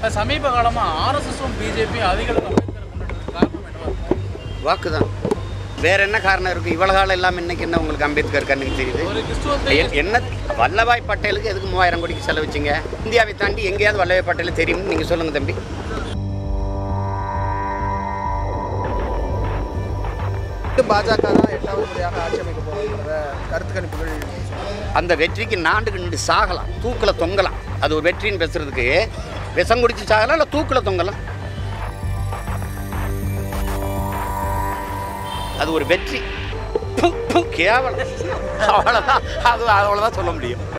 சமீப காலமா ஆர்எஸ்எஸும் பிஜேபி அதிக அளவு அம்பேத்கரை கொண்டாடுறதுக்கு காரணம் என்னவா இருக்கும் வாக்கு தான் வேற என்ன காரணம் இருக்குது இவ்வளோ காலம் எல்லாம் இன்னைக்கு என்ன உங்களுக்கு அம்பேத்கர் கண்ணுக்கு தெரியுது ஒரு கிறிஸ்துவத்தை எ- என்ன வல்லபாய் பட்டேலுக்கு எதுக்கு மூவாயிரம் கோடிக்கு செலவிச்சிங்க இந்தியாவை தாண்டி எங்கேயாவது வல்லபாய் பட்டேல் தெரியும்னு நீங்கள் சொல்லுங்கள் தம்பி பாஜக தான் எட்டாவது முறையாக ஆட்சி அமைக்க போகிறத கருத்து கணிப்புகள் அந்த வெற்றிக்கு நாண்டுக்கு நின்று சாகலாம் தூக்கில் தொங்கலாம் அது ஒரு வெற்றின்னு பேசுறதுக்கு விஷம் குடிச்சு சாகலாம் இல்லை தூக்கில் தொங்கலாம் அது ஒரு வெற்றி ப்பு, ப்பு, கேவலம் அவ்வளோதான் அது அவ்வளோதான் சொல்ல முடியும்